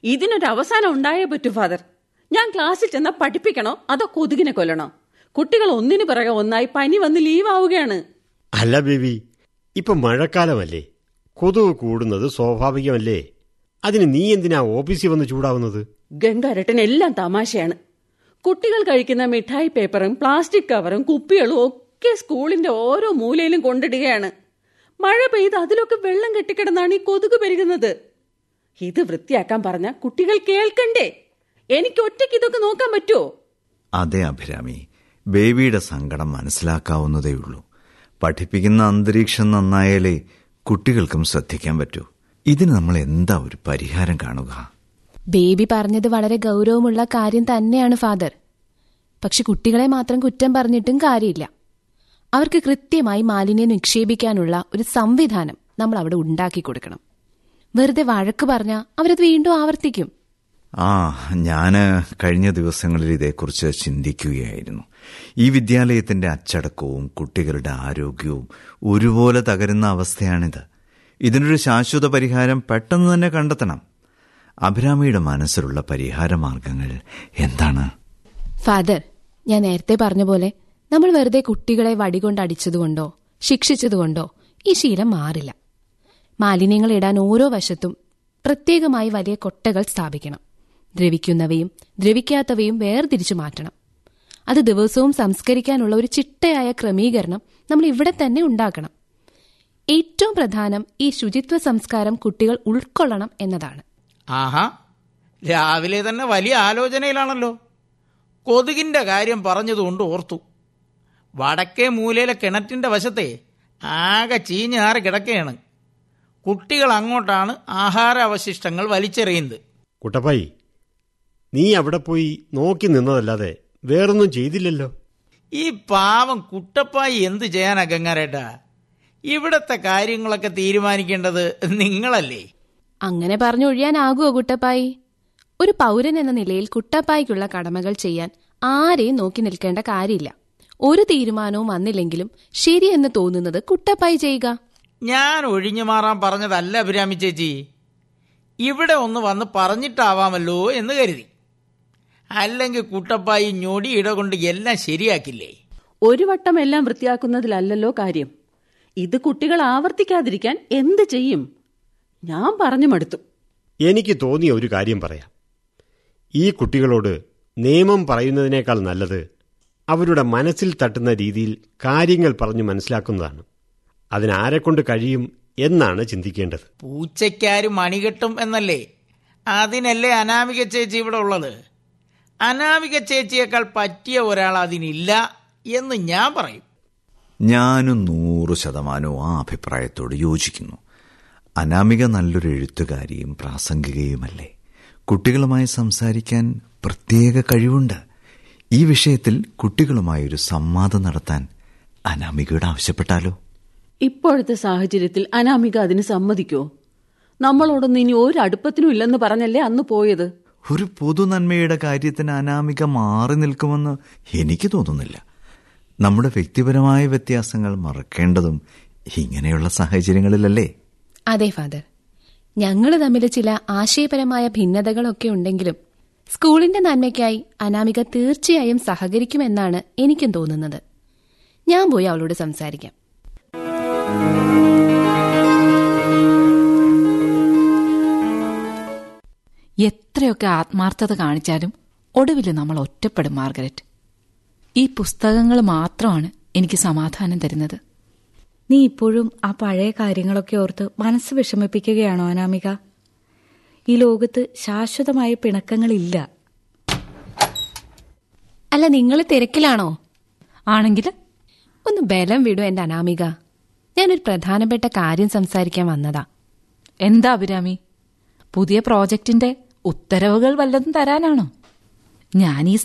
ഇതിനൊരു അവസാനം ഉണ്ടായേ പറ്റൂ ഫാദർ ഞാൻ ക്ലാസ്സിൽ ചെന്ന പഠിപ്പിക്കണോ അതോ കൊതുകിനെ കൊല്ലണോ കുട്ടികൾ ഒന്നിനു പിറകെ ഒന്നായി പനി വന്ന് ലീവ് ആവുകയാണ് അല്ല ബേബി ഇപ്പൊ മഴക്കാലമല്ലേ കൊതുക് കൂടുന്നത് സ്വാഭാവികമല്ലേ അതിന് നീ എന്തിനാ ഓഫീസിൽ വന്ന് ചൂടാവുന്നത് ഗംഗാരട്ടൻ എല്ലാം തമാശയാണ് കുട്ടികൾ കഴിക്കുന്ന മിഠായി പേപ്പറും പ്ലാസ്റ്റിക് കവറും കുപ്പികളും ഒക്കെ സ്കൂളിന്റെ ഓരോ മൂലയിലും കൊണ്ടിടുകയാണ് മഴ പെയ്ത് അതിലൊക്കെ വെള്ളം കെട്ടിക്കിടന്നാണ് ഈ കൊതുക് പെരുകുന്നത് ഇത് വൃത്തിയാക്കാൻ പറഞ്ഞ കുട്ടികൾ കേൾക്കണ്ടേ എനിക്ക് ഒറ്റയ്ക്ക് ഇതൊക്കെ നോക്കാൻ പറ്റുമോ അതെ അഭിരാമി ബേബിയുടെ സങ്കടം മനസ്സിലാക്കാവുന്നതേയുള്ളൂ പഠിപ്പിക്കുന്ന അന്തരീക്ഷം നന്നായാലേ കുട്ടികൾക്കും ശ്രദ്ധിക്കാൻ പറ്റൂ ഇതിന് നമ്മൾ എന്താ ഒരു പരിഹാരം കാണുക ബേബി പറഞ്ഞത് വളരെ ഗൗരവമുള്ള കാര്യം തന്നെയാണ് ഫാദർ പക്ഷെ കുട്ടികളെ മാത്രം കുറ്റം പറഞ്ഞിട്ടും കാര്യമില്ല അവർക്ക് കൃത്യമായി മാലിന്യം നിക്ഷേപിക്കാനുള്ള ഒരു സംവിധാനം നമ്മൾ അവിടെ ഉണ്ടാക്കി കൊടുക്കണം വെറുതെ വഴക്ക് പറഞ്ഞാൽ അവരത് വീണ്ടും ആവർത്തിക്കും ആ ഞാന് കഴിഞ്ഞ ദിവസങ്ങളിൽ ഇതേക്കുറിച്ച് ചിന്തിക്കുകയായിരുന്നു ഈ വിദ്യാലയത്തിന്റെ അച്ചടക്കവും കുട്ടികളുടെ ആരോഗ്യവും ഒരുപോലെ തകരുന്ന അവസ്ഥയാണിത് ഇതിനൊരു ശാശ്വത പരിഹാരം പെട്ടെന്ന് തന്നെ കണ്ടെത്തണം അഭിരാമിയുടെ മനസ്സിലുള്ള പരിഹാര മാർഗങ്ങൾ എന്താണ് ഫാദർ ഞാൻ നേരത്തെ പറഞ്ഞ പോലെ നമ്മൾ വെറുതെ കുട്ടികളെ വടികൊണ്ട് അടിച്ചതുകൊണ്ടോ ശിക്ഷിച്ചതുകൊണ്ടോ ഈ ശീലം മാറില്ല മാലിന്യങ്ങൾ ഇടാൻ ഓരോ വശത്തും പ്രത്യേകമായി വലിയ കൊട്ടകൾ സ്ഥാപിക്കണം ദ്രവിക്കുന്നവയും ദ്രവിക്കാത്തവയും വേർതിരിച്ചു മാറ്റണം അത് ദിവസവും സംസ്കരിക്കാനുള്ള ഒരു ചിട്ടയായ ക്രമീകരണം നമ്മൾ ഇവിടെ തന്നെ ഉണ്ടാക്കണം ഏറ്റവും പ്രധാനം ഈ ശുചിത്വ സംസ്കാരം കുട്ടികൾ ഉൾക്കൊള്ളണം എന്നതാണ് ആഹാ രാവിലെ തന്നെ വലിയ ആലോചനയിലാണല്ലോ കൊതുകിന്റെ കാര്യം പറഞ്ഞതുകൊണ്ട് ഓർത്തു വടക്കേ മൂലയിലെ കിണറ്റിന്റെ വശത്തെ ആകെ ചീഞ്ഞാറ് കിടക്കുകയാണ് കുട്ടികൾ അങ്ങോട്ടാണ് ആഹാര അവശിഷ്ടങ്ങൾ വലിച്ചെറിയുന്നത് കുട്ടപ്പായി നീ അവിടെ പോയി നോക്കി നിന്നതല്ലാതെ വേറൊന്നും ചെയ്തില്ലല്ലോ ഈ പാവം കുട്ടപ്പായി എന്ത് ചെയ്യാനാ ഗംഗാരേട്ടാ ഇവിടത്തെ കാര്യങ്ങളൊക്കെ തീരുമാനിക്കേണ്ടത് നിങ്ങളല്ലേ അങ്ങനെ പറഞ്ഞൊഴിയാനാകുമോ കുട്ടപ്പായി ഒരു പൗരൻ എന്ന നിലയിൽ കുട്ടപ്പായിക്കുള്ള കടമകൾ ചെയ്യാൻ ആരെയും നോക്കി നിൽക്കേണ്ട കാര്യമില്ല ഒരു തീരുമാനവും വന്നില്ലെങ്കിലും ശരിയെന്ന് തോന്നുന്നത് കുട്ടപ്പായി ചെയ്യുക ഞാൻ ഒഴിഞ്ഞു മാറാൻ പറഞ്ഞതല്ല അഭിരാമി ചേച്ചി ഇവിടെ ഒന്ന് വന്ന് പറഞ്ഞിട്ടാവാമല്ലോ എന്ന് കരുതി അല്ലെങ്കിൽ കുട്ടപ്പായി ഞൊടിയിട കൊണ്ട് എല്ലാം ശരിയാക്കില്ലേ ഒരു വട്ടം എല്ലാം വൃത്തിയാക്കുന്നതിലല്ലല്ലോ കാര്യം ഇത് കുട്ടികൾ ആവർത്തിക്കാതിരിക്കാൻ എന്ത് ചെയ്യും ഞാൻ പറഞ്ഞു മടുത്തു എനിക്ക് തോന്നിയ ഒരു കാര്യം പറയാം ഈ കുട്ടികളോട് നിയമം പറയുന്നതിനേക്കാൾ നല്ലത് അവരുടെ മനസ്സിൽ തട്ടുന്ന രീതിയിൽ കാര്യങ്ങൾ പറഞ്ഞു മനസ്സിലാക്കുന്നതാണ് അതിനാരെക്കൊണ്ട് കഴിയും എന്നാണ് ചിന്തിക്കേണ്ടത് പൂച്ചയ്ക്കാര് മണികെട്ടും എന്നല്ലേ അതിനല്ലേ അനാമിക ചേച്ചി ഇവിടെ ഉള്ളത് അനാമിക ചേച്ചിയേക്കാൾ പറ്റിയ ഒരാൾ അതിനില്ല എന്ന് ഞാൻ പറയും ഞാനും നൂറ് ശതമാനവും ആ അഭിപ്രായത്തോട് യോജിക്കുന്നു അനാമിക നല്ലൊരു എഴുത്തുകാരിയും പ്രാസംഗികയുമല്ലേ കുട്ടികളുമായി സംസാരിക്കാൻ പ്രത്യേക കഴിവുണ്ട് ഈ വിഷയത്തിൽ കുട്ടികളുമായൊരു സംവാദം നടത്താൻ അനാമികയോട് ആവശ്യപ്പെട്ടാലോ ഇപ്പോഴത്തെ സാഹചര്യത്തിൽ അനാമിക അതിന് സമ്മതിക്കോ നമ്മളോടൊന്നും ഇനി ഒരു അടുപ്പത്തിനും ഇല്ലെന്ന് പറഞ്ഞല്ലേ അന്ന് പോയത് ഒരു പൊതുനന്മയുടെ കാര്യത്തിന് അനാമിക മാറി നിൽക്കുമെന്ന് എനിക്ക് തോന്നുന്നില്ല നമ്മുടെ വ്യക്തിപരമായ വ്യത്യാസങ്ങൾ മറക്കേണ്ടതും ഇങ്ങനെയുള്ള സാഹചര്യങ്ങളിലല്ലേ അതെ ഫാദർ ഞങ്ങൾ തമ്മിൽ ചില ആശയപരമായ ഭിന്നതകളൊക്കെ ഉണ്ടെങ്കിലും സ്കൂളിന്റെ നന്മയ്ക്കായി അനാമിക തീർച്ചയായും സഹകരിക്കുമെന്നാണ് എനിക്കും തോന്നുന്നത് ഞാൻ പോയി അവളോട് സംസാരിക്കാം എത്രയൊക്കെ ആത്മാർത്ഥത കാണിച്ചാലും ഒടുവിൽ നമ്മൾ ഒറ്റപ്പെടും മാർഗരറ്റ് ഈ പുസ്തകങ്ങൾ മാത്രമാണ് എനിക്ക് സമാധാനം തരുന്നത് നീ ഇപ്പോഴും ആ പഴയ കാര്യങ്ങളൊക്കെ ഓർത്ത് മനസ്സ് വിഷമിപ്പിക്കുകയാണോ അനാമിക ഈ ലോകത്ത് ശാശ്വതമായ പിണക്കങ്ങളില്ല അല്ല നിങ്ങൾ തിരക്കിലാണോ ആണെങ്കിൽ ഒന്ന് ബലം വിടൂ എന്റെ അനാമിക ഞാനൊരു പ്രധാനപ്പെട്ട കാര്യം സംസാരിക്കാൻ വന്നതാ എന്താ അഭിരാമി പുതിയ പ്രോജക്റ്റിന്റെ ഉത്തരവുകൾ വല്ലതും തരാനാണോ ഞാൻ ഈ